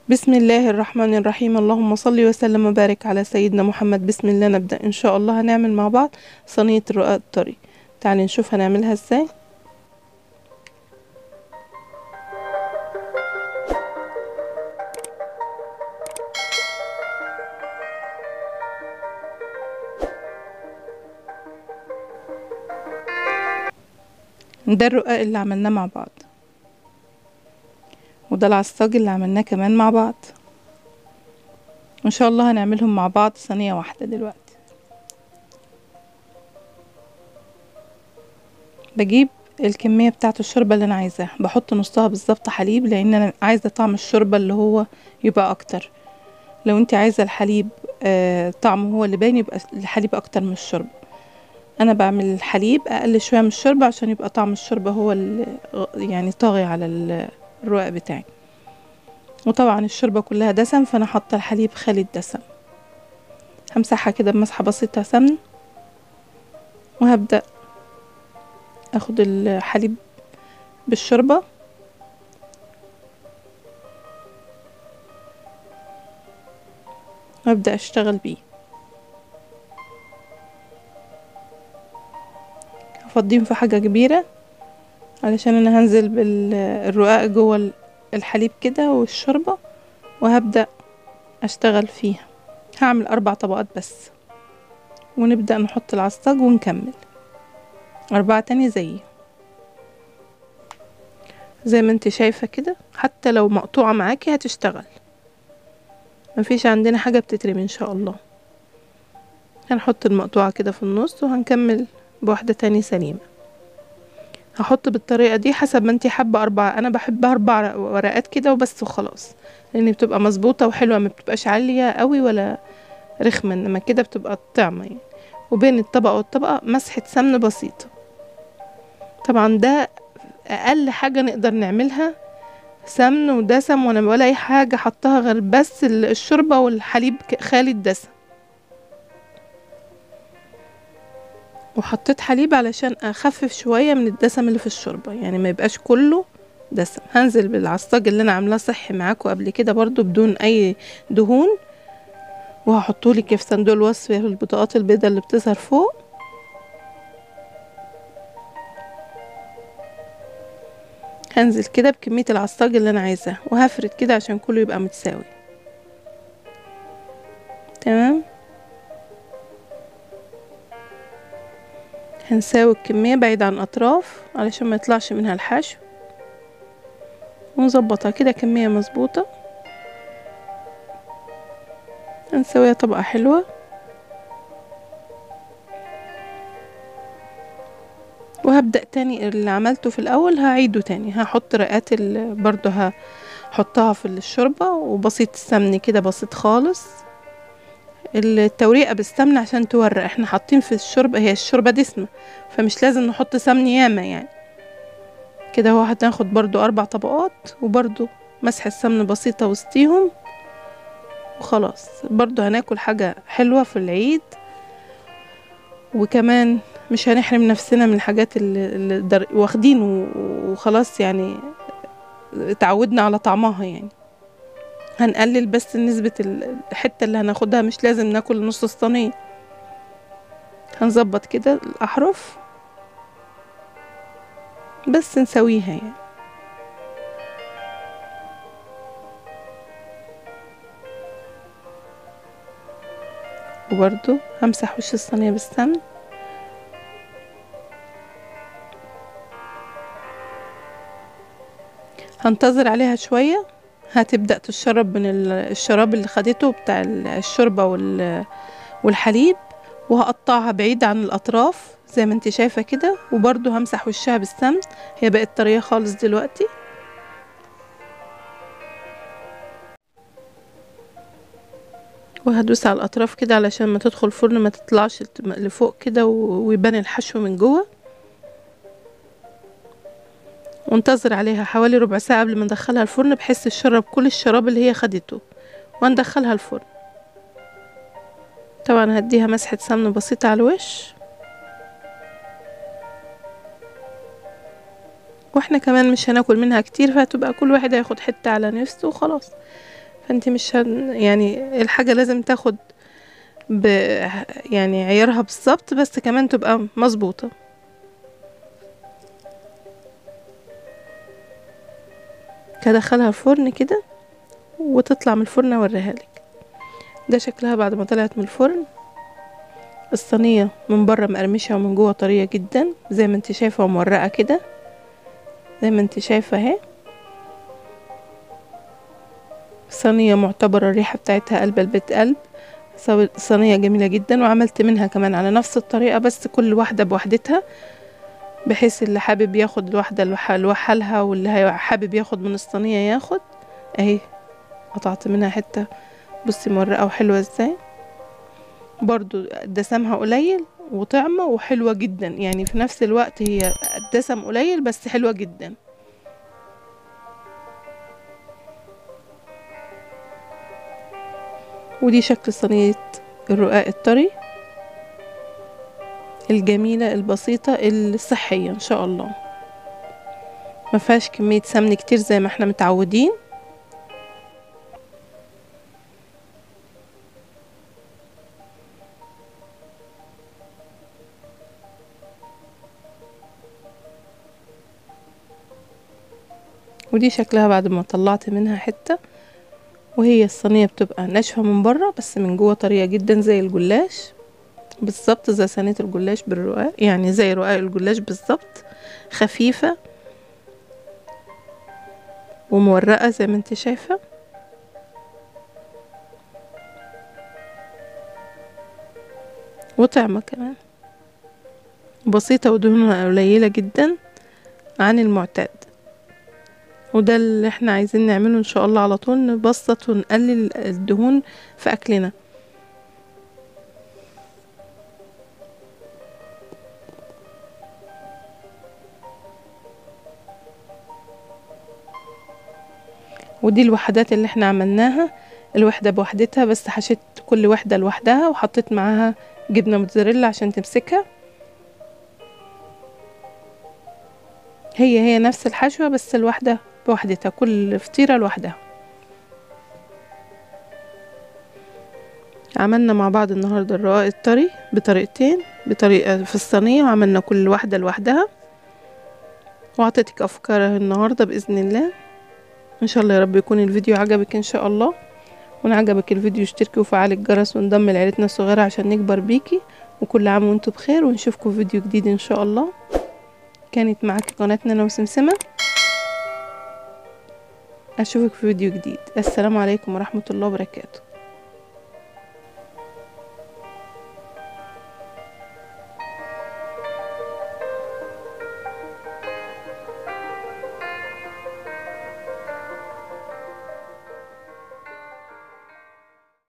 بسم الله الرحمن الرحيم اللهم صل وسلم وبارك على سيدنا محمد بسم الله نبدأ إن شاء الله هنعمل مع بعض صينية الرقاق الطري تعالي نشوف هنعملها ازاي ده الرقاق اللي عملناه مع بعض وده العصاج اللي عملناه كمان مع بعض ان شاء الله هنعملهم مع بعض صينية واحدة دلوقتي بجيب الكمية بتاعة الشوربة اللي انا عايزاها بحط نصها بالظبط حليب لان انا عايزة طعم الشوربة اللي هو يبقى اكتر لو انت عايزة الحليب آه طعمه هو اللي باين يبقى الحليب اكتر من الشوربة انا بعمل الحليب اقل شوية من الشوربة عشان يبقى طعم الشوربة هو اللي يعني طاغي على الرقاق بتاعي وطبعا الشوربة كلها دسم فانا حاطة الحليب خالي الدسم همسحها كده بمسحة بسيطة سمن وهبدأ اخد الحليب بالشوربة وابدأ اشتغل بيه هفضيهم في حاجة كبيرة علشان انا هنزل بالرقاق جوه الحليب كده والشوربة وهبدأ اشتغل فيها هعمل اربع طبقات بس ونبدأ نحط العصاج ونكمل أربعة تانية زي زي ما انت شايفة كده حتى لو مقطوعة معاكي هتشتغل مفيش عندنا حاجة بتترمي ان شاء الله هنحط المقطوعة كده في النص وهنكمل بواحدة تانية سليمة هحط بالطريقة دي حسب ما انتي حابة أربعة أنا بحبها أربع ورقات كده وبس وخلاص لأن بتبقى مظبوطة وحلوة ما بتبقاش عالية قوي ولا رخمة إنما كده بتبقى طعمة يعني وبين الطبقة والطبقة مسحة سمن بسيطة طبعا ده أقل حاجة نقدر نعملها سمن ودسم ولا ولا أي حاجة حطها غير بس الشوربة والحليب خالي الدسم وحطيت حليب علشان اخفف شويه من الدسم اللي في الشوربه يعني ما يبقاش كله دسم هنزل بالعصاج اللي انا عاملاه صحي معاكم قبل كده برضو بدون اي دهون وهحطهولك في صندوق الوصف في البطاقات البيضاء اللي بتظهر فوق هنزل كده بكمية العصاج اللي انا عايزاه وهفرد كده عشان كله يبقى متساوي تمام هنساوي الكمية بعيد عن الأطراف علشان ما يطلعش منها الحشو ونظبطها كده كمية مظبوطة هنسويها طبقة حلوة وهبدأ تاني اللي عملته في الأول هعيده تاني هحط رقات برضو هحطها في الشوربة وبسيط السمن كده بسيط خالص التوريقة بالسمنة عشان تورق احنا حاطين في الشوربة هي الشوربة دسمة فمش لازم نحط سمن ياما يعني كده هو هتاخد برضو اربع طبقات وبرضو مسح السمن بسيطة وسطيهم وخلاص برضو هناكل حاجة حلوة في العيد وكمان مش هنحرم نفسنا من الحاجات اللي, اللي واخدين وخلاص يعني اتعودنا على طعمها يعني هنقلل بس نسبة الحتة اللي هناخدها مش لازم ناكل نص الصينية هنظبط كده الأحرف بس نسويها يعني وبرضو همسح وش الصينية بالسمن هنتظر عليها شويه هتبدأ تشرب من الشراب اللي خدته بتاع الشوربة والحليب وهقطعها بعيد عن الأطراف زي ما انت شايفة كده وبرضو همسح وشها بالسمن هي بقت طرية خالص دلوقتي وهدوس على الأطراف كده علشان ما تدخل الفرن ما تطلعش لفوق كده ويبان الحشو من جوه وانتظر عليها حوالي ربع ساعة قبل ما ندخلها الفرن بحيث تشرب كل الشراب اللي هي خدته وندخلها الفرن طبعا هديها مسحة سمن بسيطة على الوش واحنا كمان مش هناكل منها كتير فهتبقى كل واحد هياخد حتة على نفسه وخلاص فانت مش هن يعني الحاجة لازم تاخد ب يعني عيارها بالظبط بس كمان تبقى مظبوطة هدخلها الفرن كده وتطلع من الفرن اوريها لك ده شكلها بعد ما طلعت من الفرن الصينية من بره مقرمشة ومن جوه طرية جدا زي ما انت شايفة ومورقة كده زي ما انت شايفة اهي صينية معتبرة الريحة بتاعتها قلب البيت قلب صينية جميلة جدا وعملت منها كمان على نفس الطريقة بس كل واحدة بوحدتها بحيث اللي حابب ياخد الواحدة لوحدها واللي حابب ياخد من الصينية ياخد اهي قطعت منها حتة بصي مرقة وحلوة ازاي برضو دسمها قليل وطعمة وحلوة جدا يعني في نفس الوقت هي الدسم قليل بس حلوة جدا ودي شكل صينية الرقاق الطري الجميلة البسيطة الصحية ان شاء الله ما فيهاش كمية سمن كتير زي ما احنا متعودين ودي شكلها بعد ما طلعت منها حتة وهي الصينية بتبقى ناشفة من بره بس من جوه طرية جدا زي الجلاش بالظبط زي صينية الجلاش بالرقاق يعني زي رقاق الجلاش بالظبط خفيفة ومورقة زي ما انت شايفة وطعمة كمان بسيطة ودهونها قليلة جدا عن المعتاد وده اللي احنا عايزين نعمله ان شاء الله على طول نبسط ونقلل الدهون في اكلنا ودي الوحدات اللي احنا عملناها الوحدة بوحدتها بس حشيت كل وحدة لوحدها وحطيت معاها جبنة موتزاريلا عشان تمسكها هي هي نفس الحشوة بس الواحدة بوحدتها كل فطيرة لوحدها عملنا مع بعض النهاردة الرقاق الطري بطريقتين بطريقة في الصينية وعملنا كل واحدة لوحدها وعطيتك أفكار النهاردة بإذن الله إن شاء الله يا رب يكون الفيديو عجبك إن شاء الله وإن عجبك الفيديو اشتركي وفعلي الجرس وانضم لعيلتنا الصغيرة عشان نكبر بيكي وكل عام وانتم بخير ونشوفكم في فيديو جديد إن شاء الله كانت معاكي قناتنا أنا وسمسمة أشوفك في فيديو جديد السلام عليكم ورحمة الله وبركاته